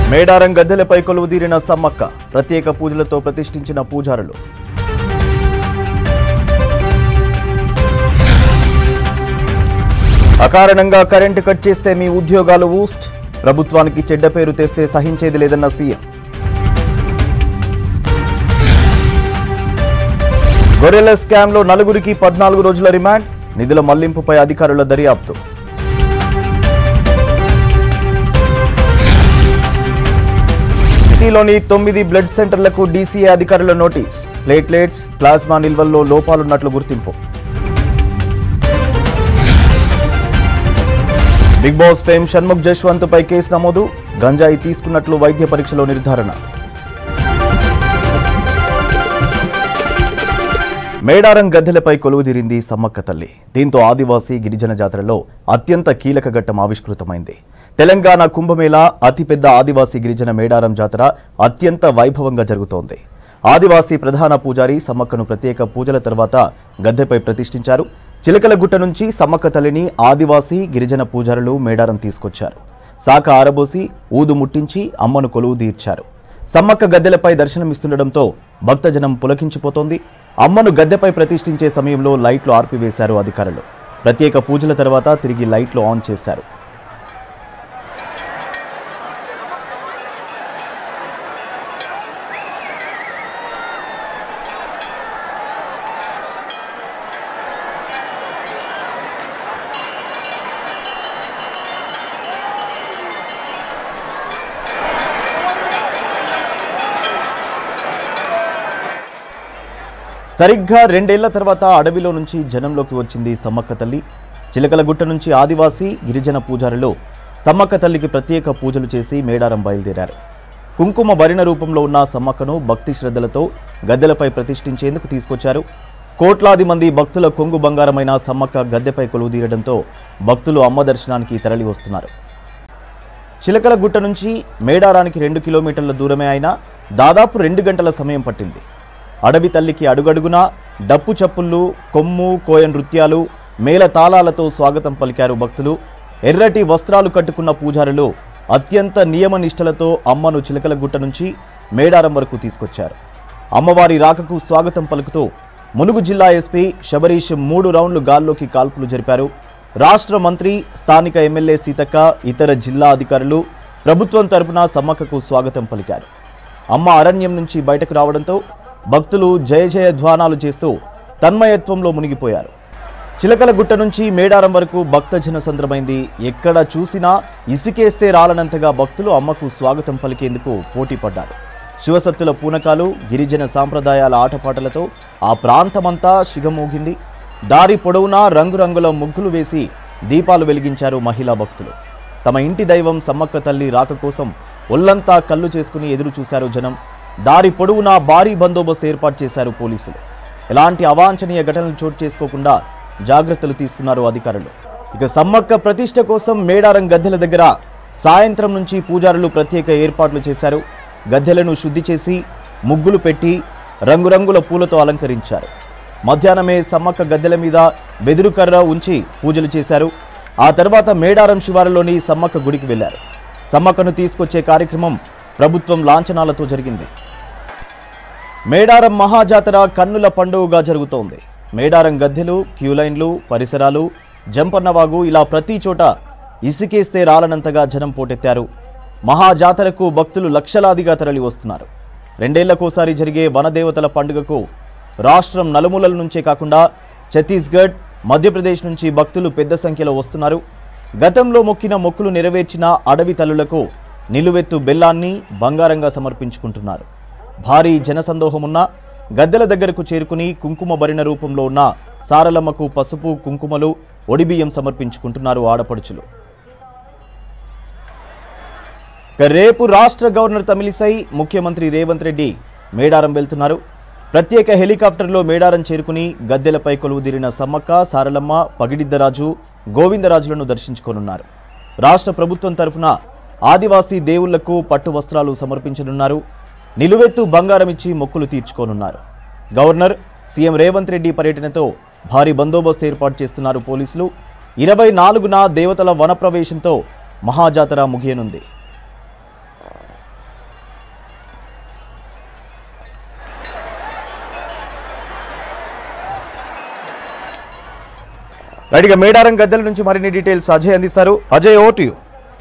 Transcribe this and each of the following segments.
మేడారం గద్దెలపై కొలువుదీరిన సమ్మక్క ప్రత్యేక పూజలతో ప్రతిష్ఠించిన పూజారులు అకారణంగా కరెంటు కట్ చేస్తే మీ ఉద్యోగాలు ఊస్ట్ ప్రభుత్వానికి చెడ్డ పేరు తెస్తే సహించేది లేదన్న సీఎం గొర్రెల స్కామ్లో నలుగురికి పద్నాలుగు రోజుల రిమాండ్ నిధుల మళ్లింపుపై అధికారుల దర్యాప్తు సిటీలోని తొమ్మిది బ్లడ్ సెంటర్లకు డీసీఏ అధికారుల నోటీస్ ప్లేట్లెట్స్ ప్లాస్మా నిల్వల్లో లోపాలున్నట్లు గుర్తింపు Bigg Boss fame Shanmukh Jaswanth పై కేసు నమోదు గంజాయి తీసుకున్నట్లు వైద్య పరీక్షలో నిర్ధారణ మేడారం గద్దెలపై కొలువుదీరింది సమ్మక్క తల్లి దీంతో ఆదివాసీ గిరిజన జాతరలో అత్యంత కీలక ఘట్టం ఆవిష్కృతమైంది తెలంగాణ కుంభమేళా అతిపెద్ద ఆదివాసీ గిరిజన మేడారం జాతర అత్యంత వైభవంగా జరుగుతోంది ఆదివాసీ ప్రధాన పూజారి సమ్మక్కను ప్రత్యేక పూజల తర్వాత గద్దెపై ప్రతిష్ఠించారు చిలకలగుట్ట నుంచి సమ్మక్క తల్లిని ఆదివాసీ గిరిజన పూజారులు మేడారం తీసుకొచ్చారు శాఖ ఆరబోసి ఊదు ముట్టించి అమ్మను కొలువు తీర్చారు సమ్మక్క గద్దెలపై దర్శనమిస్తుండటంతో భక్తజనం పులకించిపోతోంది అమ్మను గద్దెపై ప్రతిష్ఠించే సమయంలో లైట్లు ఆర్పివేశారు అధికారులు ప్రత్యేక పూజల తర్వాత తిరిగి లైట్లు ఆన్ చేశారు సరిగ్గా రెండేళ్ల తర్వాత అడవిలో నుంచి జనంలోకి వచ్చింది సమ్మక్క తల్లి చిలకలగుట్ట నుంచి ఆదివాసీ గిరిజన పూజారులు సమ్మక్క తల్లికి ప్రత్యేక పూజలు చేసి మేడారం బయలుదేరారు కుంకుమ భరిణ రూపంలో ఉన్న సమ్మక్కను భక్తి శ్రద్ధలతో గద్దెలపై ప్రతిష్ఠించేందుకు తీసుకొచ్చారు కోట్లాది మంది భక్తుల కొంగు బంగారమైన సమ్మక్క గద్దెపై కొలువుదీరడంతో భక్తులు అమ్మ దర్శనానికి తరలి వస్తున్నారు చిలకలగుట్ట నుంచి మేడారానికి రెండు కిలోమీటర్ల దూరమే అయినా దాదాపు రెండు గంటల సమయం పట్టింది అడవి తల్లికి అడుగడుగునా డప్పు చప్పుళ్ళు కొమ్ము కోయ నృత్యాలు మేళ తాళాలతో స్వాగతం పలికారు భక్తులు ఎర్రటి వస్త్రాలు కట్టుకున్న పూజారులు అత్యంత నియమ నిష్టలతో అమ్మను చిలకలగుట్ట నుంచి మేడారం వరకు తీసుకొచ్చారు అమ్మవారి రాకకు స్వాగతం పలుకుతూ ములుగు జిల్లా ఎస్పీ శబరీష్ మూడు రౌండ్లు గాల్లోకి కాల్పులు జరిపారు రాష్ట్ర మంత్రి స్థానిక ఎమ్మెల్యే సీతక్క ఇతర జిల్లా అధికారులు ప్రభుత్వం తరపున సమ్మక్కకు స్వాగతం పలికారు అమ్మ అరణ్యం నుంచి బయటకు రావడంతో భక్తులు జయ జయ ధ్వానాలు చేస్తూ తన్మయత్వంలో మునిగిపోయారు చిలకల గుట్ట నుంచి మేడారం వరకు భక్తజన సంద్రమైంది ఎక్కడ చూసినా ఇసుకేస్తే రాలనంతగా భక్తులు అమ్మకు స్వాగతం పలికేందుకు పోటీ పడ్డారు శివసత్తుల పూనకాలు గిరిజన సాంప్రదాయాల ఆటపాటలతో ఆ ప్రాంతమంతా శిగమూగింది దారి పొడవునా రంగురంగుల ముగ్గులు వేసి దీపాలు వెలిగించారు మహిళా భక్తులు తమ ఇంటి దైవం సమ్మక్క తల్లి రాక కోసం ఒళ్ళంతా కళ్ళు చేసుకుని ఎదురు చూశారు జనం దారి పొడవునా భారీ బందోబస్తు ఏర్పాటు చేశారు పోలీసులు ఎలాంటి అవాంఛనీయ ఘటనలు చోటు చేసుకోకుండా జాగ్రత్తలు తీసుకున్నారు అధికారులు ఇక సమ్మక్క ప్రతిష్ట కోసం మేడారం గద్దెల దగ్గర సాయంత్రం నుంచి పూజారులు ప్రత్యేక ఏర్పాట్లు చేశారు గద్దెలను శుద్ధి చేసి ముగ్గులు పెట్టి రంగురంగుల పూలతో అలంకరించారు మధ్యాహ్నమే సమ్మక్క గద్దెల మీద వెదురు కర్ర ఉంచి పూజలు చేశారు ఆ తర్వాత మేడారం శివారులోని సమ్మక్క గుడికి వెళ్లారు సమ్మక్కను తీసుకొచ్చే కార్యక్రమం ప్రభుత్వం లాంఛనాలతో జరిగింది మేడారం మహాజాతర కన్నుల పండుగగా జరుగుతోంది మేడారం గద్దెలు క్యూలైన్లు పరిసరాలు జంపన్నవాగు ఇలా ప్రతి చోట ఇసుకేస్తే రాలనంతగా జనం పోటెత్తారు మహాజాతరకు భక్తులు లక్షలాదిగా తరలి వస్తున్నారు రెండేళ్లకోసారి జరిగే వనదేవతల పండుగకు రాష్ట్రం నలుమూలల నుంచే కాకుండా ఛత్తీస్గఢ్ మధ్యప్రదేశ్ నుంచి భక్తులు పెద్ద సంఖ్యలో వస్తున్నారు గతంలో మొక్కిన మొక్కులు నెరవేర్చిన అడవి తల్లులకు నిలువెత్తు బెల్లాన్ని బంగారంగా సమర్పించుకుంటున్నారు భారీ జనసందోహమున్న గద్దెల దగ్గరకు చేరుకుని కుంకుమ భరిణ రూపంలో ఉన్న సారలమ్మకు పసుపు కుంకుమలు ఒడిబియ్యం సమర్పించుకుంటున్నారు ఆడపడుచులు ఇక రేపు రాష్ట్ర గవర్నర్ తమిళిసై ముఖ్యమంత్రి రేవంత్ రెడ్డి మేడారం వెళ్తున్నారు ప్రత్యేక హెలికాప్టర్లో మేడారం చేరుకుని గద్దెలపై కొలువుదీరిన సమ్మక్క సారలమ్మ పగిడిద్దరాజు గోవిందరాజులను దర్శించుకోనున్నారు రాష్ట్ర ప్రభుత్వం తరఫున ఆదివాసీ దేవుళ్లకు పట్టు వస్త్రాలు సమర్పించనున్నారు నిలువెత్తు బంగారం ఇచ్చి మొక్కులు తీర్చుకోనున్నారు గవర్నర్ సీఎం రేవంత్ రెడ్డి పర్యటనతో భారీ బందోబస్తు ఏర్పాటు చేస్తున్నారు పోలీసులు ఇరవై నాలుగున దేవతల వనప్రవేశంతో మహాజాతర ముగియనుంది రైట్గా మేడారం గద్దెల నుంచి మరిన్ని డీటెయిల్స్ అజయ్ అందిస్తారు అజయ్ ఓ టు యూ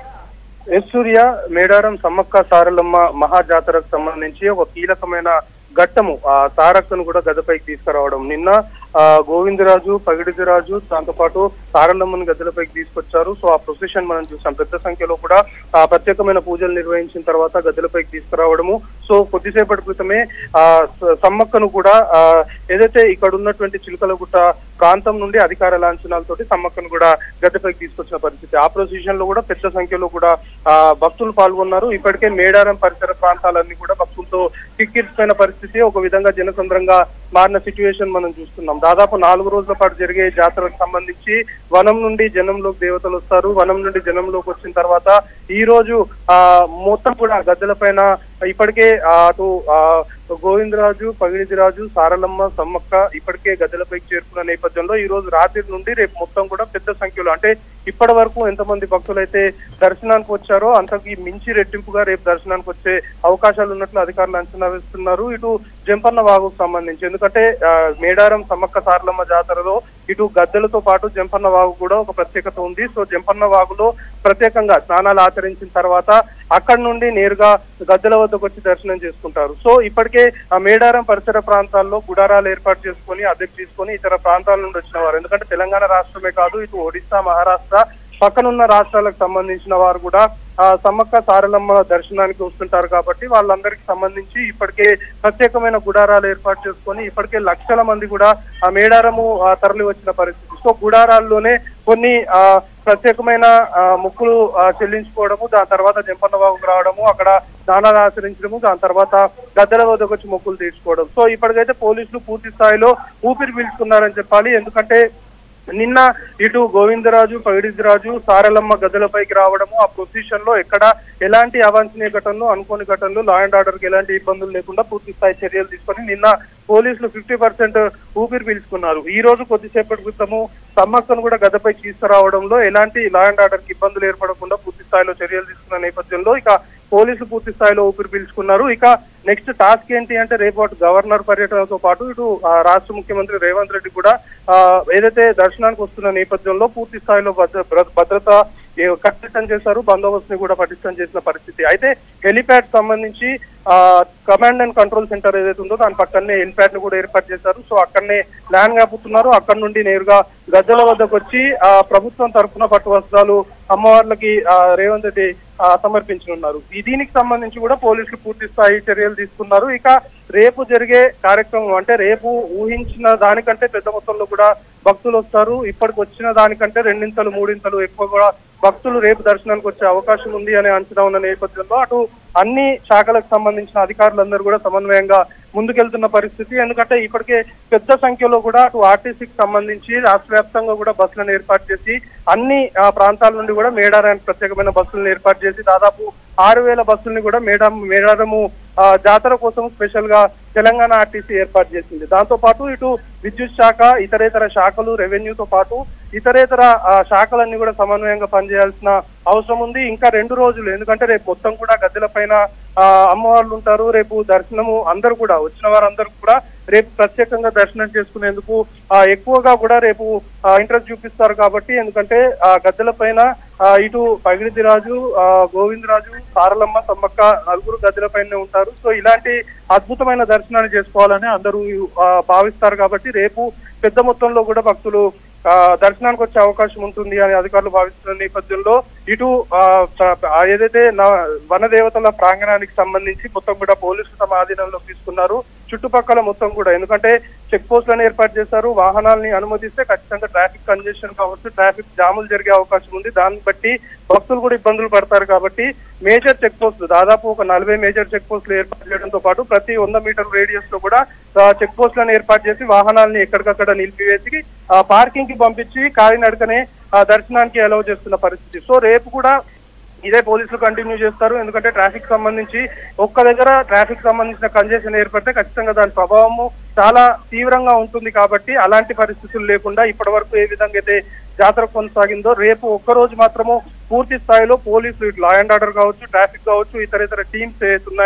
ఎస్ సూర్య మేడారం సమ్మక్క సారలమ్మ మహాజాతరకు సంబంధించి ఒక కీలకమైన ఘట్టము ఆ సారక్కను కూడా గదపైకి తీసుకురావడం నిన్న ఆ గోవిందరాజు పగిడిజరాజు దాంతో పాటు సారలమ్మను గద్దెలపైకి తీసుకొచ్చారు సో ఆ ప్రొసెషన్ మనం చూసాం పెద్ద సంఖ్యలో కూడా ఆ ప్రత్యేకమైన పూజలు నిర్వహించిన తర్వాత గద్దెలపైకి తీసుకురావడము సో కొద్దిసేపటి క్రితమే ఆ స- సమ్మక్కను కూడా ఆ ఏదైతే ఇక్కడ ఉన్నటువంటి చిలుకలగుట్ట ప్రాంతం నుండి అధికార లాంఛనాలతోటి సమ్మక్కను కూడా గద్దెపైకి తీసుకొచ్చిన పరిస్థితి ఆ ప్రొసెషన్ లో కూడా పెద్ద సంఖ్యలో కూడా ఆ భక్తులు పాల్గొన్నారు ఇప్పటికే మేడారం పరిసర ప్రాంతాలన్నీ కూడా భక్తులతో కిక్కిరిసిపోయిన పరిస్థితి ఒక విధంగా జనసంద్రంగా మారిన సిచ్యువేషన్ మనం చూస్తున్నాం దాదాపు నాలుగు రోజుల పాటు జరిగే జాతరకు సంబంధించి వనం నుండి జనంలోకి దేవతలు వస్తారు వనం నుండి జనంలోకి వచ్చిన తర్వాత ఈ రోజు ఆ మొత్తం కూడా గద్దెల పైన ఇప్పటికే ఆ, అటు ఆ గోవిందరాజు పగిడిదిరాజు సారలమ్మ సమ్మక్క ఇప్పటికే గద్దెలపైకి చేరుకున్న నేపథ్యంలో ఈ రోజు రాత్రి నుండి రేపు మొత్తం కూడా పెద్ద సంఖ్యలో అంటే ఇప్పటి వరకు ఎంతమంది భక్తులైతే దర్శనానికి వచ్చారో అంతకు మించి రెట్టింపుగా రేపు దర్శనానికి వచ్చే అవకాశాలు ఉన్నట్లు అధికారులు అంచనా వేస్తున్నారు ఇటు జంపన్న వాగుకు సంబంధించి ఎందుకంటే ఆ, మేడారం సమ్మక్క సారలమ్మ జాతరలో ఇటు గద్దెలతో పాటు జంపన్న వాగు కూడా ఒక ప్రత్యేకత ఉంది సో జంపన్న వాగులో ప్రత్యేకంగా స్నానాలు ఆచరించిన తర్వాత అక్కడి నుండి నేరుగా గద్దెల వద్దకు వచ్చి దర్శనం చేసుకుంటారు సో ఇప్పటికే ఆ మేడారం పరిసర ప్రాంతాల్లో గుడారాలు ఏర్పాటు చేసుకొని అద్దెకు తీసుకొని ఇతర ప్రాంతాల నుండి వచ్చిన వారు ఎందుకంటే తెలంగాణ రాష్ట్రమే కాదు ఇటు ఒడిశా మహారాష్ట్ర పక్కనున్న రాష్ట్రాలకు సంబంధించిన వారు కూడా ఆ సమ్మక్క సారలమ్మ దర్శనానికి వస్తుంటారు కాబట్టి వాళ్ళందరికీ సంబంధించి ఇప్పటికే ప్రత్యేకమైన గుడారాలు ఏర్పాటు చేసుకొని ఇప్పటికే లక్షల మంది కూడా ఆ మేడారము ఆ, తరలి వచ్చిన పరిస్థితి సో గుడారాల్లోనే కొన్ని ఆ ప్రత్యేకమైన ఆ, మొక్కులు ఆ, చెల్లించుకోవడము దాని తర్వాత జంపన్న బాబుకు రావడము అక్కడ దానాలు ఆచరించడము దాని తర్వాత గద్దెల వద్దకు వచ్చి మొక్కులు తీర్చుకోవడం సో ఇప్పటికైతే పోలీసులు పూర్తి స్థాయిలో ఊపిరి పీల్చుకున్నారని చెప్పాలి ఎందుకంటే నిన్న ఇటు గోవిందరాజు పగిడిరాజు సారలమ్మ గద్దెలపైకి రావడము ఆ పొజిషన్ లో ఎక్కడ ఎలాంటి అవాంఛనీయ ఘటనలు అనుకోని ఘటనలు లా అండ్ ఆర్డర్ కి ఎలాంటి ఇబ్బందులు లేకుండా పూర్తి స్థాయి చర్యలు తీసుకొని నిన్న పోలీసులు ఫిఫ్టీ పర్సెంట్ ఊపిరి పీల్చుకున్నారు ఈ రోజు కొద్దిసేపటి క్రితము సమ్మక్కను కూడా గద్దపైకి తీసుకురావడంలో ఎలాంటి లా అండ్ ఆర్డర్ కి ఇబ్బందులు ఏర్పడకుండా పూర్తి స్థాయిలో చర్యలు తీసుకున్న నేపథ్యంలో ఇక పోలీసులు పూర్తి స్థాయిలో ఊపిరి పీల్చుకున్నారు ఇక నెక్స్ట్ టాస్క్ ఏంటి అంటే రేపు అటు గవర్నర్ పర్యటనతో పాటు ఇటు ఆ, రాష్ట్ర ముఖ్యమంత్రి రేవంత్ రెడ్డి కూడా ఆ, ఏదైతే దర్శనానికి వస్తున్న నేపథ్యంలో పూర్తి స్థాయిలో భద్ర- భద్ర- భద్రత ఏ- కట్టుదిట్టం చేశారు బందోబస్తు ని కూడా పటిష్టం చేసిన పరిస్థితి అయితే హెలిప్యాడ్ సంబంధించి ఆ కమాండ్ అండ్ కంట్రోల్ సెంటర్ ఏదైతే ఉందో దాని పక్కనే హెలిప్యాడ్ ని కూడా ఏర్పాటు చేశారు సో అక్కడనే ల్యాండ్ కాపుతున్నారు అక్కడ నుండి నేరుగా గద్దెల వద్దకు వచ్చి ఆ ప్రభుత్వం తరఫున పట్టు వస్త్రాలు అమ్మవార్లకి ఆ, రేవంత్ రెడ్డి ఆ, సమర్పించనున్నారు ఈ దీనికి సంబంధించి కూడా పోలీసులు పూర్తి స్థాయి చర్యలు తీసుకున్నారు ఇక రేపు జరిగే కార్యక్రమం అంటే రేపు ఊహించిన దానికంటే పెద్ద మొత్తంలో కూడా భక్తులు వస్తారు ఇప్పటికి వచ్చిన దానికంటే రెండింతలు మూడింతలు ఎక్కువ కూడా భక్తులు రేపు దర్శనానికి వచ్చే అవకాశం ఉంది అనే అంచనా ఉన్న నేపథ్యంలో అటు అన్ని శాఖలకు సంబంధించిన అధికారులందరూ కూడా సమన్వయంగా ముందుకెళ్తున్న పరిస్థితి ఎందుకంటే ఇప్పటికే పెద్ద సంఖ్యలో కూడా అటు ఆర్టీసీకి సంబంధించి రాష్ట్ర వ్యాప్తంగా కూడా బస్సులను ఏర్పాటు చేసి అన్ని ఆ, ప్రాంతాల నుండి కూడా మేడారానికి ప్రత్యేకమైన బస్సులను ఏర్పాటు చేసి దాదాపు ఆరు వేల బస్సుల్ని కూడా మేడా మేడారము ఆ, జాతర కోసం స్పెషల్ గా తెలంగాణ ఆర్టీసీ ఏర్పాటు చేసింది దాంతో పాటు ఇటు విద్యుత్ శాఖ ఇతరేతర శాఖలు రెవెన్యూతో పాటు ఇతరేతర ఆ, శాఖలన్నీ కూడా సమన్వయంగా పనిచేయాల్సిన అవసరం ఉంది ఇంకా రెండు రోజులు ఎందుకంటే రేపు మొత్తం కూడా గద్దెల పైన ఆ, అమ్మవార్లు ఉంటారు రేపు దర్శనము అందరూ కూడా వచ్చిన వారందరూ కూడా రేపు ప్రత్యేకంగా దర్శనం చేసుకునేందుకు ఆ, ఎక్కువగా కూడా రేపు ఇంట్రెస్ట్ చూపిస్తారు కాబట్టి ఎందుకంటే ఆ గద్దెల పైన ఆ, ఇటు పగిడిది రాజు ఆ, గోవిందరాజు సారలమ్మ సమ్మక్క నలుగురు గద్దెల పైనే ఉంటారు సో ఇలాంటి అద్భుతమైన దర్శనాన్ని చేసుకోవాలని అందరూ ఆ, భావిస్తారు కాబట్టి రేపు పెద్ద మొత్తంలో కూడా భక్తులు ఆ, దర్శనానికి వచ్చే అవకాశం ఉంటుంది అని అధికారులు భావిస్తున్న నేపథ్యంలో ఇటు ఆ, చ- ఆ ఏదైతే నా- వనదేవతల ప్రాంగణానికి సంబంధించి మొత్తం కూడా పోలీసులు తమ ఆధీనంలో తీసుకున్నారు చుట్టుపక్కల మొత్తం కూడా ఎందుకంటే చెక్ పోస్టులను ఏర్పాటు చేశారు వాహనాలని అనుమతిస్తే ఖచ్చితంగా ట్రాఫిక్ కంజెషన్ కావచ్చు ట్రాఫిక్ జాములు జరిగే అవకాశం ఉంది దాన్ని బట్టి భక్తులు కూడా ఇబ్బందులు పడతారు కాబట్టి మేజర్ చెక్ పోస్టులు దాదాపు ఒక నలభై మేజర్ చెక్ పోస్టులు ఏర్పాటు చేయడంతో పాటు ప్రతి వంద మీటర్ రేడియస్ లో కూడా ఆ, చెక్ పోస్టులను ఏర్పాటు చేసి వాహనాలని ఎక్కడికక్కడ నిలిపివేసి ఆ, పార్కింగ్ కి పంపించి కాలినడకనే ఆ, దర్శనానికి అలౌ చేస్తున్న పరిస్థితి సో రేపు కూడా ఇదే పోలీసులు కంటిన్యూ చేస్తారు ఎందుకంటే ట్రాఫిక్ సంబంధించి ఒక్క దగ్గర ట్రాఫిక్ సంబంధించిన కంజెషన్ ఏర్పడితే ఖచ్చితంగా దాని ప్రభావము చాలా తీవ్రంగా ఉంటుంది కాబట్టి అలాంటి పరిస్థితులు లేకుండా ఇప్పటి వరకు ఏ విధంగా అయితే జాతర కొనసాగిందో రేపు ఒక్క రోజు మాత్రము పూర్తి స్థాయిలో పోలీసులు ఇటు లా అండ్ ఆర్డర్ కావచ్చు ట్రాఫిక్ కావచ్చు ఇతర ఇతర టీమ్స్ ఏవైతే ఉన్నాయో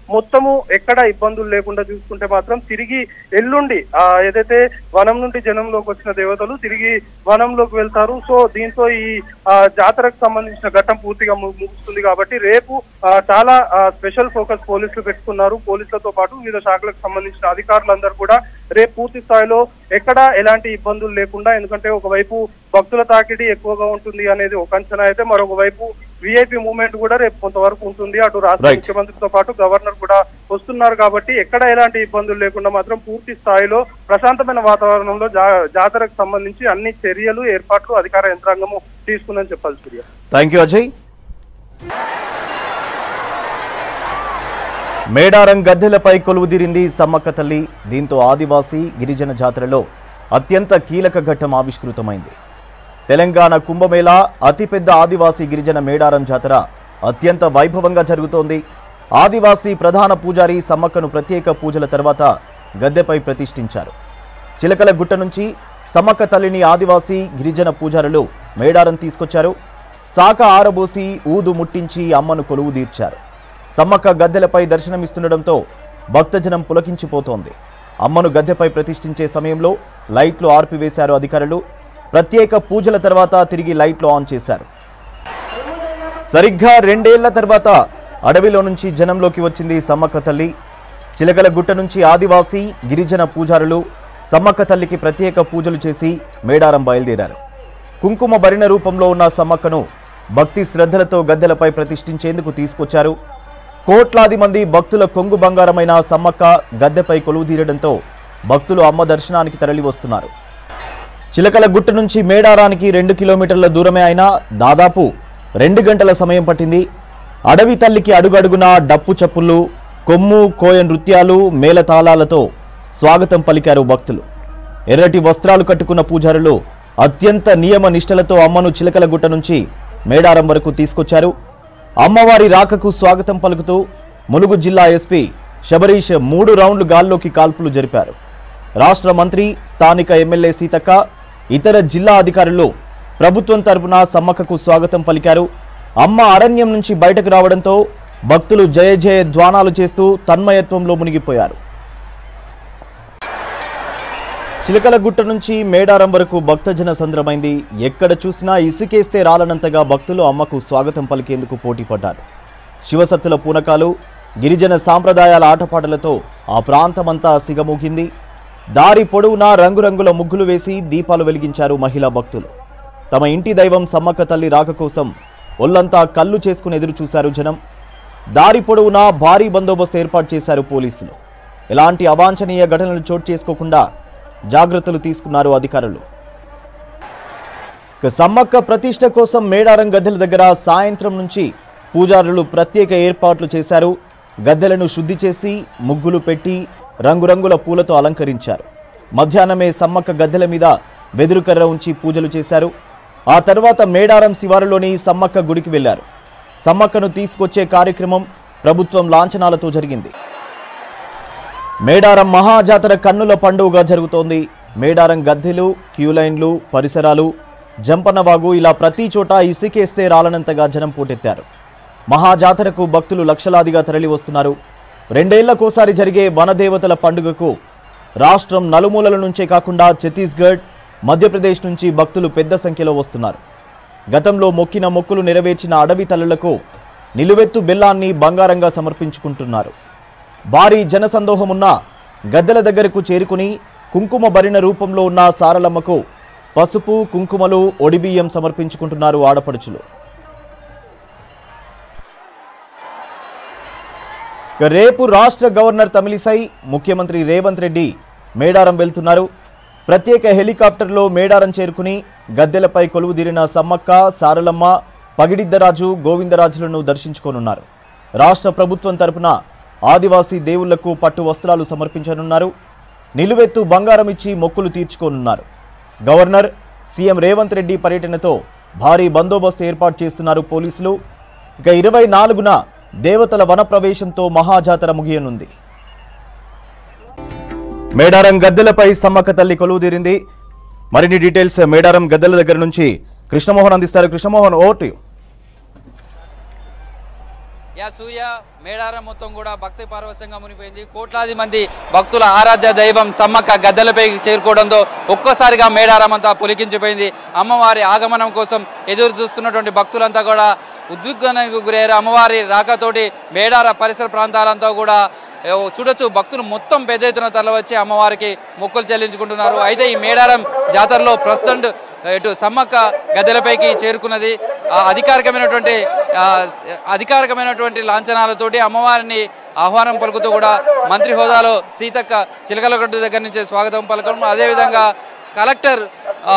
మొత్తము ఎక్కడ ఇబ్బందులు లేకుండా చూసుకుంటే మాత్రం తిరిగి ఎల్లుండి ఆ ఏదైతే వనం నుండి జనంలోకి వచ్చిన దేవతలు తిరిగి వనంలోకి వెళ్తారు సో దీంతో ఈ ఆ, జాతరకు సంబంధించిన ఘట్టం పూర్తిగా ము- ముగుస్తుంది కాబట్టి రేపు ఆ, చాలా ఆ, స్పెషల్ ఫోకస్ పోలీసులు పెట్టుకున్నారు పోలీసులతో పాటు వివిధ శాఖలకు సంబంధించిన అధికారులందరూ కూడా రేపు పూర్తి స్థాయిలో ఎక్కడ ఎలాంటి ఇబ్బందులు లేకుండా ఎందుకంటే ఒకవైపు భక్తుల తాకిడి ఎక్కువగా ఉంటుంది అనేది ఒక అంచనా అయితే మరొక వైపు విఐపి మూవ్మెంట్ కూడా రేపు కొంతవరకు ఉంటుంది అటు రాష్ట్ర Right. ముఖ్యమంత్రితో పాటు గవర్నర్ కూడా వస్తున్నారు కాబట్టి ఎక్కడ ఎలాంటి ఇబ్బందులు లేకుండా మాత్రం పూర్తి స్థాయిలో ప్రశాంతమైన వాతావరణంలో జా- జాతరకు సంబంధించి అన్ని చర్యలు ఏర్పాట్లు అధికార యంత్రాంగము తీసుకుందని చెప్పాలి సూర్య థ్యాంక్ యూ అజయ్ మేడారం గద్దెలపై కొలువుదీరింది సమ్మక్క తల్లి దీంతో ఆదివాసీ గిరిజన జాతరలో అత్యంత కీలక ఘట్టం ఆవిష్కృతమైంది తెలంగాణ కుంభమేళా అతిపెద్ద ఆదివాసీ గిరిజన మేడారం జాతర అత్యంత వైభవంగా జరుగుతోంది ఆదివాసీ ప్రధాన పూజారి సమ్మక్కను ప్రత్యేక పూజల తర్వాత గద్దెపై ప్రతిష్ఠించారు చిలకల గుట్ట నుంచి సమ్మక్క తల్లిని ఆదివాసీ గిరిజన పూజారులు మేడారం తీసుకొచ్చారు సాక ఆరబోసి ఊదు ముట్టించి అమ్మను కొలువు తీర్చారు సమ్మక్క గద్దెలపై దర్శనమిస్తుండటంతో భక్తజనం పులకించిపోతోంది అమ్మను గద్దెపై ప్రతిష్ఠించే సమయంలో లైట్లు ఆర్పివేశారు అధికారులు ప్రత్యేక పూజల తర్వాత తిరిగి లైట్లు ఆన్ చేశారు సరిగ్గా రెండేళ్ల తర్వాత అడవిలో నుంచి జనంలోకి వచ్చింది సమ్మక్క తల్లి చిలకల గుట్ట నుంచి ఆదివాసీ గిరిజన పూజారులు సమ్మక్క తల్లికి ప్రత్యేక పూజలు చేసి మేడారం బయలుదేరారు కుంకుమ భరిణ రూపంలో ఉన్న సమ్మక్కను భక్తి శ్రద్ధలతో గద్దెలపై ప్రతిష్ఠించేందుకు తీసుకొచ్చారు కోట్లాది మంది భక్తుల కొంగు బంగారమైన సమ్మక్క గద్దెపై కొలువుదీరడంతో భక్తులు అమ్మ దర్శనానికి తరలి వస్తున్నారు చిలకల గుట్ట నుంచి మేడారానికి రెండు కిలోమీటర్ల దూరమే అయినా దాదాపు రెండు గంటల సమయం పట్టింది అడవి తల్లికి అడుగడుగునా డప్పు చప్పుళ్ళు కొమ్ము కోయ నృత్యాలు మేళతాళాలతో స్వాగతం పలికారు భక్తులు ఎర్రటి వస్త్రాలు కట్టుకున్న పూజారులు అత్యంత నియమ నిష్టలతో అమ్మను చిలకల గుట్ట నుంచి మేడారం వరకు తీసుకొచ్చారు అమ్మవారి రాకకు స్వాగతం పలుకుతూ ములుగు జిల్లా ఎస్పీ శబరీష్ మూడు రౌండ్లు గాల్లోకి కాల్పులు జరిపారు రాష్ట్ర మంత్రి స్థానిక ఎమ్మెల్యే సీతక్క ఇతర జిల్లా అధికారులు ప్రభుత్వం తరపున సమ్మక్కకు స్వాగతం పలికారు అమ్మ అరణ్యం నుంచి బయటకు రావడంతో భక్తులు జయ జయ ధ్వానాలు చేస్తూ తన్మయత్వంలో మునిగిపోయారు చిలకల గుట్ట నుంచి మేడారం వరకు భక్తజన సంద్రమైంది ఎక్కడ చూసినా ఇసుకేస్తే రాలనంతగా భక్తులు అమ్మకు స్వాగతం పలికేందుకు పోటీ పడ్డారు శివసత్తుల పూనకాలు గిరిజన సాంప్రదాయాల ఆటపాటలతో ఆ ప్రాంతమంతా సిగమూగింది దారి పొడవునా రంగురంగుల ముగ్గులు వేసి దీపాలు వెలిగించారు మహిళా భక్తులు తమ ఇంటి దైవం సమ్మక్క తల్లి రాక కోసం ఒళ్ళంతా కళ్ళు చేసుకుని ఎదురు చూశారు జనం దారి పొడవునా భారీ బందోబస్తు ఏర్పాటు చేశారు పోలీసులు ఎలాంటి అవాంఛనీయ ఘటనలు చోటు చేసుకోకుండా జాగ్రత్తలు తీసుకున్నారు అధికారులు ఇక సమ్మక్క ప్రతిష్ట కోసం మేడారం గద్దెల దగ్గర సాయంత్రం నుంచి పూజారులు ప్రత్యేక ఏర్పాట్లు చేశారు గద్దెలను శుద్ధి చేసి ముగ్గులు పెట్టి రంగురంగుల పూలతో అలంకరించారు మధ్యాహ్నమే సమ్మక్క గద్దెల మీద వెదురుకర్ర ఉంచి పూజలు చేశారు ఆ తర్వాత మేడారం శివారులోని సమ్మక్క గుడికి వెళ్లారు సమ్మక్కను తీసుకొచ్చే కార్యక్రమం ప్రభుత్వం లాంఛనాలతో జరిగింది మేడారం మహాజాతర కన్నుల పండుగగా జరుగుతోంది మేడారం గద్దెలు క్యూలైన్లు పరిసరాలు జంపనవాగు ఇలా ప్రతి చోట ఇసుకేస్తే రాలనంతగా జనం పోటెత్తారు మహాజాతరకు భక్తులు లక్షలాదిగా తరలి వస్తున్నారు రెండేళ్లకోసారి జరిగే వనదేవతల పండుగకు రాష్ట్రం నలుమూలల నుంచే కాకుండా ఛత్తీస్గఢ్ మధ్యప్రదేశ్ నుంచి భక్తులు పెద్ద సంఖ్యలో వస్తున్నారు గతంలో మొక్కిన మొక్కులు నెరవేర్చిన అడవి తల్లులకు నిలువెత్తు బెల్లాన్ని బంగారంగా సమర్పించుకుంటున్నారు భారీ జనసందోహమున్న గద్దెల దగ్గరకు చేరుకుని కుంకుమ భరిన రూపంలో ఉన్న సారలమ్మకు పసుపు కుంకుమలు ఒడిబియ్యం సమర్పించుకుంటున్నారు ఆడపడుచులు ఇక రేపు రాష్ట్ర గవర్నర్ తమిళిసై ముఖ్యమంత్రి రేవంత్ రెడ్డి మేడారం వెళ్తున్నారు ప్రత్యేక హెలికాప్టర్లో మేడారం చేరుకుని గద్దెలపై కొలువుదీరిన సమ్మక్క సారలమ్మ పగిడిద్దరాజు గోవిందరాజులను దర్శించుకోనున్నారు రాష్ట్ర ప్రభుత్వం తరపున ఆదివాసీ దేవుళ్లకు పట్టు వస్త్రాలు సమర్పించనున్నారు నిలువెత్తు బంగారం ఇచ్చి మొక్కులు తీర్చుకోనున్నారు గవర్నర్ సీఎం రేవంత్ రెడ్డి పర్యటనతో భారీ బందోబస్తు ఏర్పాటు చేస్తున్నారు పోలీసులు ఇక ఇరవై నాలుగున దేవతల వన ప్రవేశంతో మహాజాతర ముగియనుంది మేడారం గద్దెలపై సమ్మక్క తల్లి కొలువుదీరింది మరిన్ని డీటెయిల్స్ మేడారం గద్దెల దగ్గర నుంచి కృష్ణమోహన్ అందిస్తారు Krishnamohan over to you yeah Surya Medaram మొత్తం కూడా భక్తి పారవశ్యంగా మునిపోయింది కోట్లాది మంది భక్తుల ఆరాధ్య దైవం సమ్మక్క గద్దెలపై చేరుకోవడంతో ఒక్కసారిగా మేడారం అంతా పులికించిపోయింది అమ్మవారి ఆగమనం కోసం ఎదురు చూస్తున్నటువంటి భక్తులంతా కూడా ఉద్విగ్నానికి గురయ్యారు అమ్మవారి రాకతోటి మేడార పరిసర ప్రాంతాలంతా కూడా ఏ, చూడొచ్చు భక్తులు మొత్తం పెద్ద ఎత్తున తరలివచ్చి అమ్మవారికి మొక్కులు చెల్లించుకుంటున్నారు అయితే ఈ మేడారం జాతరలో ప్రస్తుతం ఇటు సమ్మక్క గద్దెలపైకి చేరుకున్నది ఆ అధికారికమైనటువంటి ఆ, అధికారికమైనటువంటి లాంఛనాలతోటి అమ్మవారిని ఆహ్వానం పలుకుతూ కూడా మంత్రి హోదాలో సీతక్క చిలకలగడ్డు దగ్గర నుంచి స్వాగతం పలకడం అదేవిధంగా కలెక్టర్ ఆ,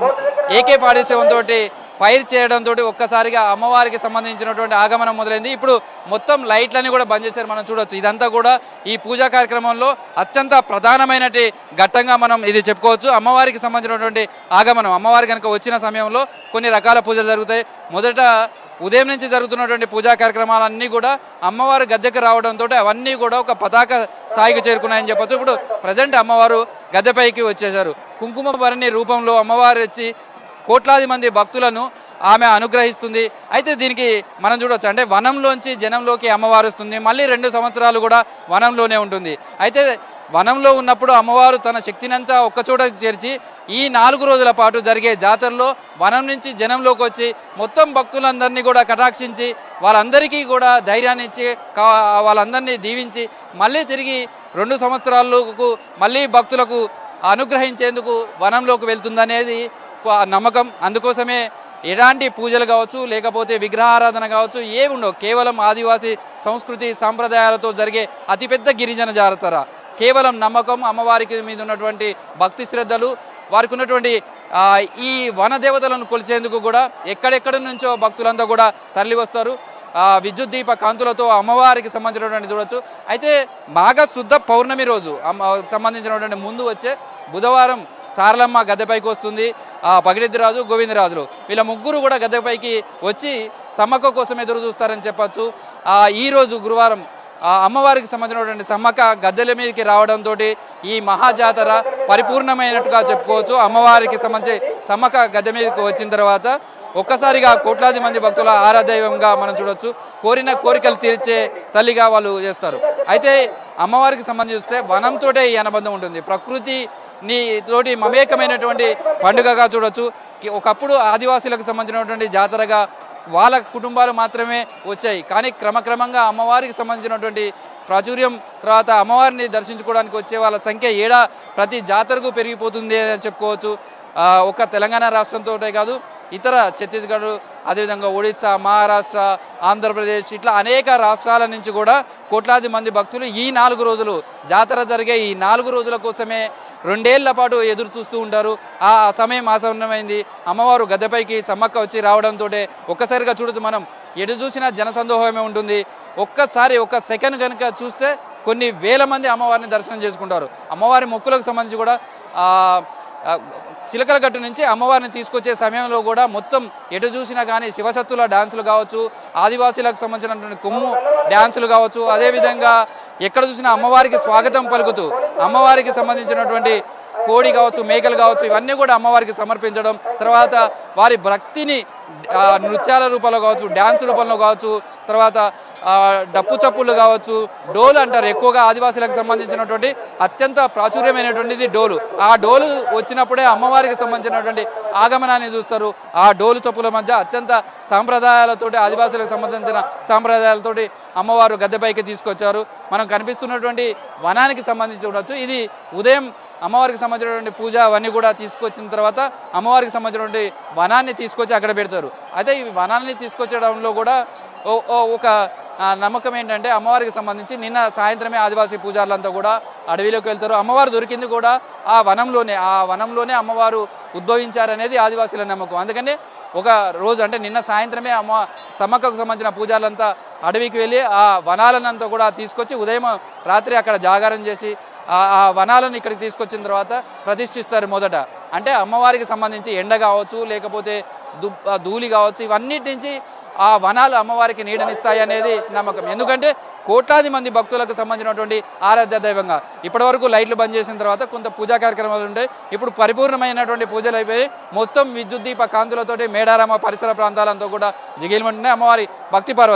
ఏకే పాటించడంతో ఫైర్ చేయడంతో ఒక్కసారిగా అమ్మవారికి సంబంధించినటువంటి ఆగమనం మొదలైంది ఇప్పుడు మొత్తం లైట్లని కూడా బంద్ చేశారు మనం చూడొచ్చు ఇదంతా కూడా ఈ పూజా కార్యక్రమంలో అత్యంత ప్రధానమైనటి ఘట్టంగా మనం ఇది చెప్పుకోవచ్చు అమ్మవారికి సంబంధించినటువంటి ఆగమనం అమ్మవారి కనుక వచ్చిన సమయంలో కొన్ని రకాల పూజలు జరుగుతాయి మొదట ఉదయం నుంచి జరుగుతున్నటువంటి పూజా కార్యక్రమాలన్నీ కూడా అమ్మవారు గద్దెకు రావడంతో అవన్నీ కూడా ఒక పతాక స్థాయికి చేరుకున్నాయని చెప్పొచ్చు ఇప్పుడు ప్రజెంట్ అమ్మవారు గద్దెపైకి వచ్చేశారు కుంకుమ భరణి రూపంలో అమ్మవారు వచ్చి కోట్లాది మంది భక్తులను ఆమె అనుగ్రహిస్తుంది అయితే దీనికి మనం చూడొచ్చు అంటే వనంలోంచి జనంలోకి అమ్మవారు వస్తుంది మళ్ళీ రెండు సంవత్సరాలు కూడా వనంలోనే ఉంటుంది అయితే వనంలో ఉన్నప్పుడు అమ్మవారు తన శక్తినంతా ఒక్కచోట చేర్చి ఈ నాలుగు రోజుల పాటు జరిగే జాతరలో వనం నుంచి జనంలోకి వచ్చి మొత్తం భక్తులందరినీ కూడా కటాక్షించి వాళ్ళందరికీ కూడా ధైర్యాన్ని ఇచ్చి కా- వాళ్ళందరినీ దీవించి మళ్ళీ తిరిగి రెండు సంవత్సరాలకు మళ్ళీ భక్తులకు అనుగ్రహించేందుకు వనంలోకి వెళ్తుందనేది ప- నమ్మకం అందుకోసమే ఎలాంటి పూజలు కావచ్చు లేకపోతే విగ్రహారాధన కావచ్చు ఏమి ఉండవు కేవలం ఆదివాసీ సంస్కృతి సాంప్రదాయాలతో జరిగే అతిపెద్ద గిరిజన జాతర కేవలం నమ్మకం అమ్మవారికి మీద ఉన్నటువంటి భక్తి శ్రద్ధలు వారికి ఉన్నటువంటి ఆ, ఈ వన దేవతలను కొలిచేందుకు కూడా ఎక్కడెక్కడి నుంచో భక్తులంతా కూడా తరలి వస్తారు ఆ, విద్యుత్ దీప కాంతులతో అమ్మవారికి సంబంధించినటువంటి చూడొచ్చు అయితే మాఘ శుద్ధ పౌర్ణమి రోజు అమ్మ సంబంధించినటువంటి ముందు వచ్చే బుధవారం సారలమ్మ గద్దెపైకి వస్తుంది ఆ పగిడిద్దిరాజు గోవిందరాజులు వీళ్ళ ముగ్గురు కూడా గద్దెపైకి వచ్చి సమ్మక్క కోసం ఎదురు చూస్తారని చెప్పొచ్చు ఆ ఈ రోజు గురువారం ఆ అమ్మవారికి సంబంధించినటువంటి సమ్మక్క గద్దెల మీదకి రావడంతో ఈ మహాజాతర పరిపూర్ణమైనట్టుగా చెప్పుకోవచ్చు అమ్మవారికి సంబంధించి సమ్మక్క గద్దె మీదకి వచ్చిన తర్వాత ఒక్కసారిగా కోట్లాది మంది భక్తుల ఆరాదైవంగా మనం చూడొచ్చు కోరిన కోరికలు తీర్చే తల్లిగా వాళ్ళు చేస్తారు అయితే అమ్మవారికి సంబంధించి చూస్తే వనంతోటే ఈ అనుబంధం ఉంటుంది ప్రకృతి నీ తోటి మమేకమైనటువంటి పండుగగా చూడొచ్చు కి- ఒకప్పుడు ఆదివాసీలకు సంబంధించినటువంటి జాతరగా వాళ్ళ కుటుంబాలు మాత్రమే వచ్చాయి కానీ క్రమక్రమంగా అమ్మవారికి సంబంధించినటువంటి ప్రాచుర్యం తర్వాత అమ్మవారిని దర్శించుకోవడానికి వచ్చే వాళ్ళ సంఖ్య ఏడా ప్రతి జాతరకు పెరిగిపోతుంది అని చెప్పుకోవచ్చు ఆ, ఒక తెలంగాణ రాష్ట్రంతో కాదు ఇతర ఛత్తీస్గఢ్ అదేవిధంగా ఒడిశా మహారాష్ట్ర ఆంధ్రప్రదేశ్ ఇట్లా అనేక రాష్ట్రాల నుంచి కూడా కోట్లాది మంది భక్తులు ఈ నాలుగు రోజులు జాతర జరిగే ఈ నాలుగు రోజుల కోసమే రెండేళ్ల పాటు ఎదురు చూస్తూ ఉంటారు ఆ సమయం ఆసన్నమైంది అమ్మవారు గద్దెపైకి సమ్మక్క వచ్చి రావడంతో ఒక్కసారిగా చూడొచ్చు మనం ఎటు చూసినా జనసందోహమే ఉంటుంది ఒక్కసారి ఒక్క సెకండ్ కనుక చూస్తే కొన్ని వేల మంది అమ్మవారిని దర్శనం చేసుకుంటారు అమ్మవారి మొక్కులకు సంబంధించి కూడా ఆ, ఆ, చిలకలగట్టు నుంచి అమ్మవారిని తీసుకొచ్చే సమయంలో కూడా మొత్తం ఎటు చూసినా కానీ శివశక్తుల డాన్సులు కావచ్చు ఆదివాసీలకు సంబంధించినటువంటి కొమ్ము డాన్సులు కావచ్చు అదేవిధంగా ఎక్కడ చూసినా అమ్మవారికి స్వాగతం పలుకుతూ అమ్మవారికి సంబంధించినటువంటి కోడి కావచ్చు మేకలు కావచ్చు ఇవన్నీ కూడా అమ్మవారికి సమర్పించడం తర్వాత వారి భక్తిని ఆ, నృత్యాల రూపంలో కావచ్చు డ్యాన్స్ రూపంలో కావచ్చు తర్వాత ఆ, డప్పు చప్పుళ్ళు కావచ్చు డోలు అంటారు ఎక్కువగా ఆదివాసీలకు సంబంధించినటువంటి అత్యంత ప్రాచుర్యమైనటువంటిది డోలు ఆ డోలు వచ్చినప్పుడే అమ్మవారికి సంబంధించినటువంటి ఆగమనాన్ని చూస్తారు ఆ డోలు చప్పుల మధ్య అత్యంత సాంప్రదాయాలతోటి ఆదివాసులకు సంబంధించిన సాంప్రదాయాలతోటి అమ్మవారు గద్దెపైకి తీసుకొచ్చారు మనం కనిపిస్తున్నటువంటి వనానికి సంబంధించి చూడొచ్చు ఇది ఉదయం అమ్మవారికి సంబంధించినటువంటి పూజ అవన్నీ కూడా తీసుకొచ్చిన తర్వాత అమ్మవారికి సంబంధించినటువంటి వనాన్ని తీసుకొచ్చి అక్కడ పెడతారు అయితే ఈ వనాన్ని తీసుకొచ్చడంలో కూడా ఓ- ఓ ఒక ఆ, నమ్మకం ఏంటంటే అమ్మవారికి సంబంధించి నిన్న సాయంత్రమే ఆదివాసీ పూజారులంతా కూడా అడవిలోకి వెళ్తారు అమ్మవారు దొరికింది కూడా ఆ వనంలోనే ఆ వనంలోనే అమ్మవారు ఉద్భవించారనేది ఆదివాసీల నమ్మకం అందుకని ఒక రోజు అంటే నిన్న సాయంత్రమే అమ్మ సమ్మక్కకు సంబంధించిన పూజారులంతా అడవికి వెళ్ళి ఆ వనాలనంతా కూడా తీసుకొచ్చి ఉదయం రాత్రి అక్కడ జాగారం చేసి ఆ ఆ వనాలను ఇక్కడికి తీసుకొచ్చిన తర్వాత ప్రతిష్ఠిస్తారు మొదట అంటే అమ్మవారికి సంబంధించి ఎండ కావచ్చు లేకపోతే దు ఆ ధూళి కావచ్చు ఇవన్నిటి నుంచి ఆ వనాలు అమ్మవారికి నీడనిస్తాయి అనేది నమ్మకం ఎందుకంటే కోట్లాది మంది భక్తులకు సంబంధించినటువంటి ఆరాధ్య దైవంగా ఇప్పటివరకు లైట్లు బంద్ చేసిన తర్వాత కొంత పూజా కార్యక్రమాలు ఉంటాయి ఇప్పుడు పరిపూర్ణమైనటువంటి పూజలు అయిపోయి మొత్తం విద్యుత్ దీప కాంతులతోటి మేడారామ పరిసర ప్రాంతాలంతా కూడా జిగిలిమంటున్నాయి అమ్మవారి భక్తి పారవశ్యం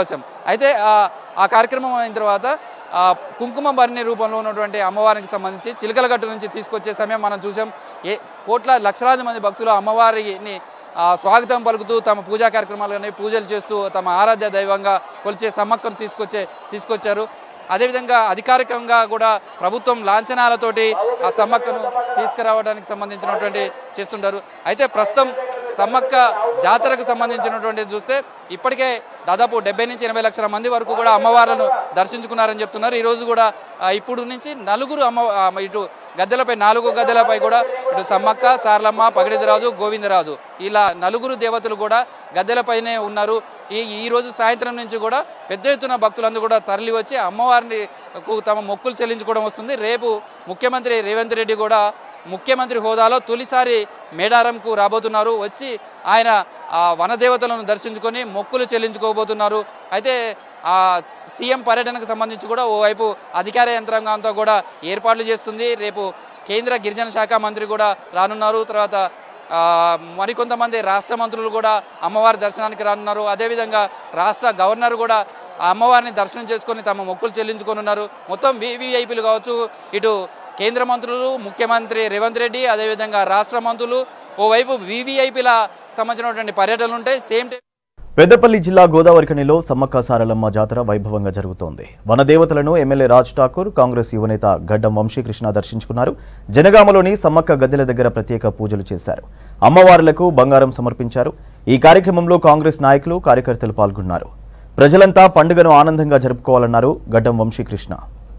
అయితే ఆ- ఆ కార్యక్రమం అయిన తర్వాత ఆ కుంకుమ భరణి రూపంలో ఉన్నటువంటి అమ్మవారికి సంబంధించి చిలకలగట్టు నుంచి తీసుకొచ్చే సమయం మనం చూసాం ఏ కోట్ల లక్షలాది మంది భక్తులు అమ్మవారిని ఆ, స్వాగతం పలుకుతూ తమ పూజా కార్యక్రమాలని పూజలు చేస్తూ తమ ఆరాధ్య దైవంగా కొలిచే సమ్మక్కను తీసుకొచ్చే తీసుకొచ్చారు అదేవిధంగా అధికారికంగా కూడా ప్రభుత్వం లాంఛనాలతోటి ఆ సమ్మక్కను తీసుకురావడానికి సంబంధించినటువంటి చేస్తుంటారు అయితే ప్రస్తుతం సమ్మక్క జాతరకు సంబంధించినటువంటి చూస్తే ఇప్పటికే దాదాపు డెబ్బై నుంచి ఎనభై లక్షల మంది వరకు కూడా అమ్మవార్లను దర్శించుకున్నారని చెప్తున్నారు ఈరోజు కూడా ఆ, ఇప్పుడు నుంచి నలుగురు అమ్మ ఆ, ఇటు గద్దెలపై నాలుగు గద్దెలపై కూడా ఇటు సమ్మక్క సారలమ్మ పగడిదరాజు గోవిందరాజు ఇలా నలుగురు దేవతలు కూడా గద్దెలపైనే ఉన్నారు ఈ ఈ రోజు సాయంత్రం నుంచి కూడా పెద్ద ఎత్తున భక్తులందరూ కూడా తరలి వచ్చి అమ్మవారిని కు తమ మొక్కులు చెల్లించుకోవడం వస్తుంది రేపు ముఖ్యమంత్రి రేవంత్ రెడ్డి కూడా ముఖ్యమంత్రి హోదాలో తొలిసారి మేడారంకు రాబోతున్నారు వచ్చి ఆయన ఆ వనదేవతలను దర్శించుకొని మొక్కులు చెల్లించుకోబోతున్నారు అయితే ఆ సీఎం పర్యటనకు సంబంధించి కూడా ఓవైపు అధికార యంత్రాంగంతో కూడా ఏర్పాట్లు చేస్తుంది రేపు కేంద్ర గిరిజన శాఖ మంత్రి కూడా రానున్నారు తర్వాత ఆ, మరికొంతమంది రాష్ట్ర మంత్రులు కూడా అమ్మవారి దర్శనానికి రానున్నారు అదేవిధంగా రాష్ట్ర గవర్నర్ కూడా ఆ అమ్మవారిని దర్శనం చేసుకొని తమ మొక్కులు చెల్లించుకొని ఉన్నారు మొత్తం వివిఐపీలు కావచ్చు ఇటు కేంద్ర మంత్రులు ముఖ్యమంత్రి రేవంత్ రెడ్డి అదేవిధంగా రాష్ట్ర మంత్రులు ఓవైపు వివిఐపీల సంబంధించినటువంటి పర్యటనలు ఉంటాయి సేమ్ టైం పెద్దపల్లి జిల్లా గోదావరిఖనిలో సమ్మక్క సారలమ్మ జాతర వైభవంగా జరుగుతోంది వనదేవతలను ఎమ్మెల్యే రాజ్ ఠాకూర్ కాంగ్రెస్ యువనేత గడ్డం వంశీకృష్ణ దర్శించుకున్నారు జనగామలోని సమ్మక్క గద్దెల దగ్గర ప్రత్యేక పూజలు చేశారు అమ్మవార్లకు బంగారం సమర్పించారు ఈ కార్యక్రమంలో కాంగ్రెస్ నాయకులు కార్యకర్తలు పాల్గొన్నారు ప్రజలంతా పండుగను ఆనందంగా జరుపుకోవాలన్నారు గడ్డం వంశీకృష్ణ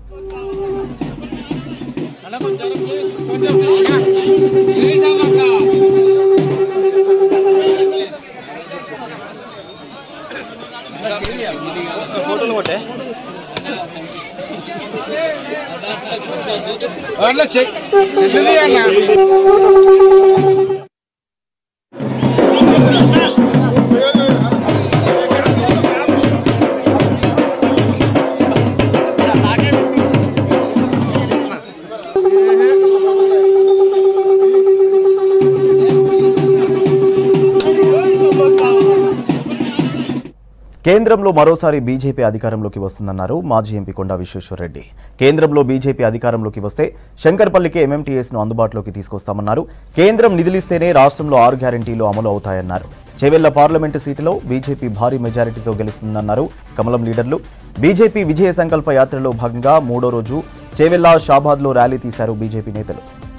అట్లా చెక్ చెల్లింది అన్న కేంద్రంలో మరోసారి బీజేపీ అధికారంలోకి వస్తుందన్నారు మాజీ ఎంపీ కొండా విశ్వేశ్వరరెడ్డి కేంద్రంలో బీజేపీ అధికారంలోకి వస్తే శంకర్పల్లికి ఎంఎంటీఎస్ను అందుబాటులోకి తీసుకొస్తామన్నారు కేంద్రం నిధులిస్తేనే రాష్ట్రంలో ఆరు గ్యారంటీలు అమలు అవుతాయన్నారు చెవెళ్ల పార్లమెంటు సీటులో బీజేపీ భారీ మెజారిటీతో గెలుస్తుందన్నారు కమలం లీడర్లు బీజేపీ విజయ సంకల్ప యాత్రలో భాగంగా మూడో రోజు చేవెళ్ల షాబాద్లో ర్యాలీ తీశారు బీజేపీ నేతలు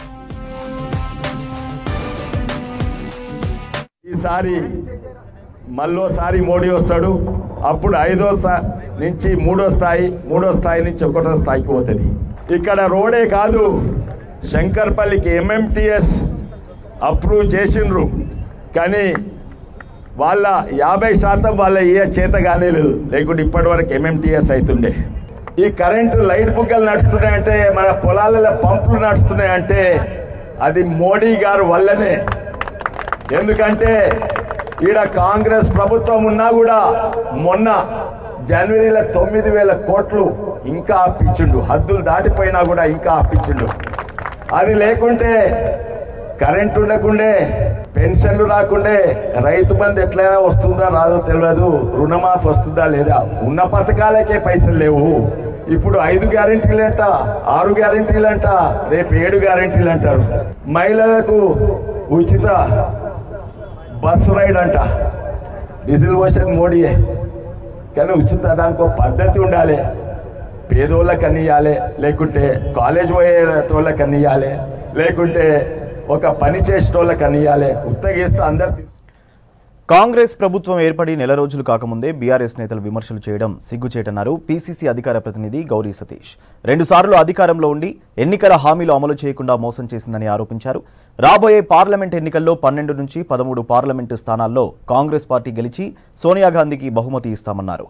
ఈసారి మళ్ళోసారి మోడీ వస్తాడు అప్పుడు ఐదో స్థా- నుంచి మూడో స్థాయి మూడో స్థాయి నుంచి ఒకటో స్థాయికి పోతుంది ఇక్కడ రోడే కాదు శంకర్పల్లికి ఎంఎంటిఎస్ అప్రూవ్ చేసిండ్రు కానీ వాళ్ళ యాభై శాతం వాళ్ళ ఏ చేత కానే లేదు లేకుంటే ఇప్పటి వరకు ఎంఎంటిఎస్ అవుతుండే ఈ కరెంటు లైట్ బుగ్గలు నడుస్తున్నాయంటే మన పొలాలలో పంపులు నడుస్తున్నాయంటే అది మోడీ గారు వల్లనే ఎందుకంటే ఈడ కాంగ్రెస్ ప్రభుత్వం ఉన్నా కూడా మొన్న జనవరిలో తొమ్మిది వేల కోట్లు ఇంకా అప్పించిండు హద్దులు దాటిపోయినా కూడా ఇంకా అప్పించిండు అది లేకుంటే కరెంట్ ఉండకుండే పెన్షన్లు రాకుండే రైతు బంధు ఎట్లయినా వస్తుందా రాదో తెలియదు రుణమాఫీ వస్తుందా లేదా ఉన్న పథకాలకే పైసలు లేవు ఇప్పుడు ఐదు గ్యారెంటీలంట ఆరు గ్యారెంటీలంట రేపు ఏడు గ్యారెంటీలు అంటారు మహిళలకు ఉచిత బస్సు రైడ్ అంట డీజిల్ పోసేది మోడీయే కానీ ఉచిత దానికి ఒక పద్ధతి ఉండాలి పేదోళ్ళకి అన్నియాలి లేకుంటే కాలేజ్ పోయే తోళ్ళకి అన్నియాలి లేకుంటే ఒక పని చేసేటోళ్ళకి అన్నియాలి ఉత్తగిస్తే అందరు కాంగ్రెస్ ప్రభుత్వం ఏర్పడి నెల రోజులు కాకముందే బీఆర్ఎస్ నేతలు విమర్శలు చేయడం సిగ్గుచేటన్నారు పీసీసీ అధికార ప్రతినిధి గౌరీ సతీష్ రెండుసార్లు అధికారంలో ఉండి ఎన్నికల హామీలు అమలు చేయకుండా మోసం చేసిందని ఆరోపించారు రాబోయే పార్లమెంట్ ఎన్నికల్లో పన్నెండు నుంచి పదమూడు పార్లమెంటు స్థానాల్లో కాంగ్రెస్ పార్టీ గెలిచి సోనియా గాంధీకి బహుమతి ఇస్తామన్నారు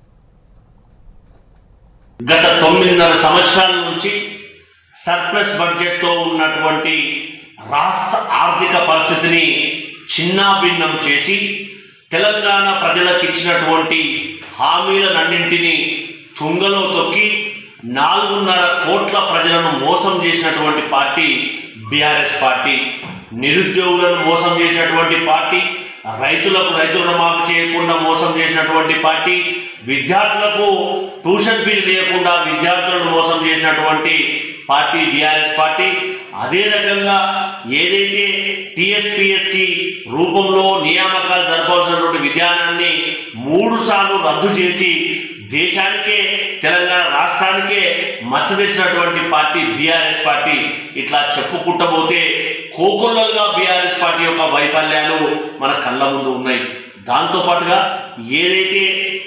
గత తొమ్మిదిన్నర సంవత్సరాల నుంచి సర్ప్లస్ బడ్జెట్తో ఉన్నటువంటి రాష్ట్ర ఆర్థిక పరిస్థితిని చిన్నాభిన్నం చేసి తెలంగాణ ప్రజలకు ఇచ్చినటువంటి హామీలనన్నింటినీ తుంగలో తొక్కి నాలుగున్నర కోట్ల ప్రజలను మోసం చేసినటువంటి పార్టీ బీఆర్ఎస్ పార్టీ నిరుద్యోగులను మోసం చేసినటువంటి పార్టీ రైతులకు రైతు రుణమాఫీ చేయకుండా మోసం చేసినటువంటి పార్టీ విద్యార్థులకు ట్యూషన్ ఫీజు లేకుండా విద్యార్థులను మోసం చేసినటువంటి పార్టీ బీఆర్ఎస్ పార్టీ అదే రకంగా ఏదైతే టిఎస్పిఎస్సి రూపంలో నియామకాలు జరపవలసినటువంటి విధానాన్ని మూడు సార్లు రద్దు చేసి దేశానికే తెలంగాణ రాష్ట్రానికే మచ్చ తెచ్చినటువంటి పార్టీ బీఆర్ఎస్ పార్టీ ఇట్లా చెప్పుకుంటబోతే కోకొల్లలుగా బీఆర్ఎస్ పార్టీ యొక్క వైఫల్యాలు మన కళ్ళ ముందు ఉన్నాయి దాంతో పాటుగా ఏదైతే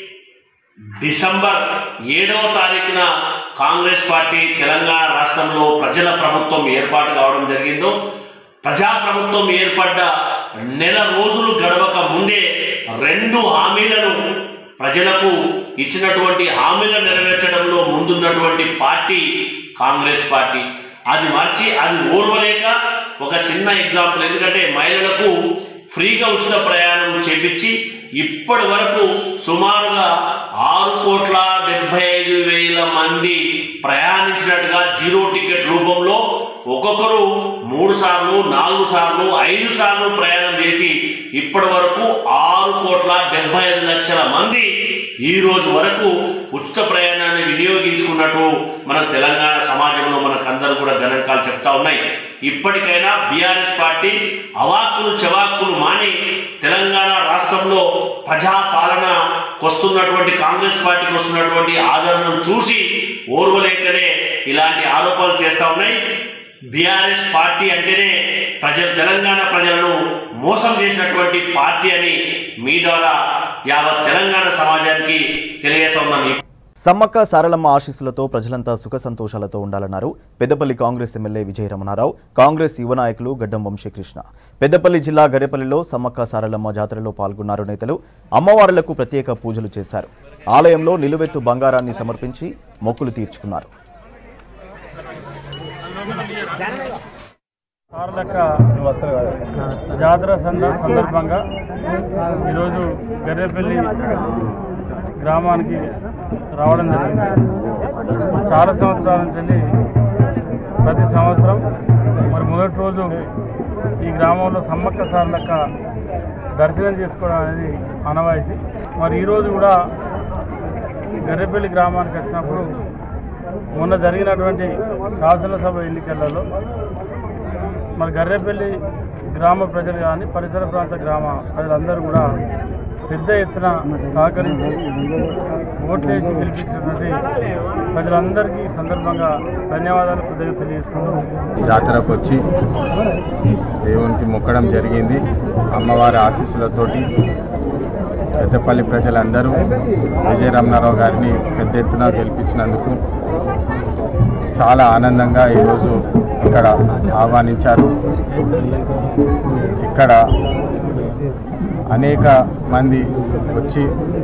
డిసెంబర్ ఏడవ తారీఖున కాంగ్రెస్ పార్టీ తెలంగాణ రాష్ట్రంలో ప్రజల ప్రభుత్వం ఏర్పాటు కావడం జరిగిందో ప్రజా ప్రభుత్వం ఏర్పడ్డ నెల రోజులు గడవక ముందే రెండు హామీలను ప్రజలకు ఇచ్చినటువంటి హామీలను నెరవేర్చడంలో ముందున్నటువంటి పార్టీ కాంగ్రెస్ పార్టీ అది మర్చి అది ఓర్వలేక ఒక చిన్న ఎగ్జాంపుల్ ఎందుకంటే మహిళలకు ఫ్రీగా ఉచిత ప్రయాణం చేపించి ఇప్పటి వరకు సుమారుగా ఆరు కోట్ల డెబ్బై ఐదు వేల మంది ప్రయాణించినట్టుగా జీరో టికెట్ రూపంలో ఒక్కొక్కరు మూడు సార్లు నాలుగు సార్లు ఐదు సార్లు ప్రయాణం చేసి ఇప్పటి వరకు ఆరు కోట్ల డెబ్బై ఐదు లక్షల మంది ఈ రోజు వరకు ఉచిత ప్రయాణాన్ని వినియోగించుకున్నట్టు మన తెలంగాణ సమాజంలో మనకు అందరూ కూడా గణాంకాలు చెప్తా ఉన్నాయి ఇప్పటికైనా బీఆర్ఎస్ పార్టీ అవాక్కులు చవాక్కులు మాని తెలంగాణ రాష్ట్రంలో ప్రజా పాలన వస్తున్నటువంటి కాంగ్రెస్ పార్టీకి వస్తున్నటువంటి ఆదరణను చూసి ఓర్వలేకనే ఇలాంటి ఆరోపణలు చేస్తా ఉన్నాయి బీఆర్ఎస్ పార్టీ అంటేనే ప్రజలు తెలంగాణ ప్రజలను మోసం చేసినటువంటి పార్టీ అని మీ ద్వారా యావత్ తెలంగాణ సమాజానికి తెలియజేస్తా ఉన్నాను సమ్మక్క సారలమ్మ ఆశీస్సులతో ప్రజలంతా సుఖ సంతోషాలతో ఉండాలన్నారు Peddapalli Congress MLA Vijaya Ramanarao Congress యువ నాయకులు గడ్డం వంశీకృష్ణ పెద్దపల్లి జిల్లా గరేపల్లిలో సమ్మక్క సారలమ్మ జాతరలో పాల్గొన్నారు నేతలు అమ్మవారులకు ప్రత్యేక పూజలు చేశారు ఆలయంలో నిలువెత్తు బంగారాన్ని సమర్పించి మొక్కులు తీర్చుకున్నారు సార్లక్క జాతర సంద సందర్భంగా ఈరోజు గర్రెపల్లి గ్రామానికి రావడం జరిగింది చాలా సంవత్సరాల నుంచి ప్రతి సంవత్సరం మరి మొదటి రోజు ఈ గ్రామంలో సమ్మక్క సార్లక్క దర్శనం చేసుకోవడం అనేది ఆనవాయితీ మరి ఈరోజు కూడా గర్రెపల్లి గ్రామానికి వచ్చినప్పుడు మొన్న జరిగినటువంటి శాసనసభ ఎన్నికలలో మరి గర్రెపల్లి గ్రామ ప్రజలు కానీ పరిసర ప్రాంత గ్రామ ప్రజలందరూ కూడా పెద్ద ఎత్తున సహకరించి ఓట్లేసి గెలిపించినటువంటి ప్రజలందరికీ ఈ సందర్భంగా ధన్యవాదాలు కృతజ్ఞతలు తెలియజేసుకుంటున్నాను జాతరకు వచ్చి దేవునికి మొక్కడం జరిగింది అమ్మవారి ఆశీస్సులతోటి పెద్దపల్లి ప్రజలందరూ విజయ రమణారావు గారిని పెద్ద ఎత్తున గెలిపించినందుకు చాలా ఆనందంగా ఈరోజు ఇక్కడ ఆహ్వానించారు ఇక్కడ అనేక మంది వచ్చి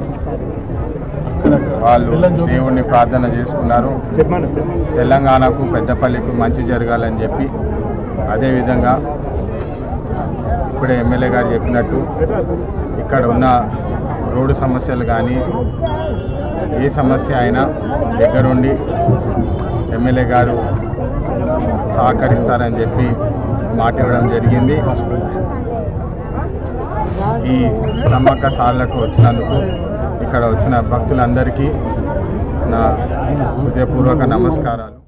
వాళ్ళు దేవుణ్ణి ప్రార్థన చేసుకున్నారు తెలంగాణకు పెద్దపల్లికి మంచి జరగాలని చెప్పి అదేవిధంగా ఇప్పుడే ఎమ్మెల్యే గారు చెప్పినట్టు ఇక్కడ ఉన్న రోడ్డు సమస్యలు కానీ ఏ సమస్య అయినా దగ్గరుండి ఎమ్మెల్యే గారు సహకరిస్తారని చెప్పి మాట ఇవ్వడం జరిగింది ఈ సమ్మక్క సార్లకు వచ్చినందుకు ఇక్కడ వచ్చిన భక్తులందరికీ నా హృదయపూర్వక నమస్కారాలు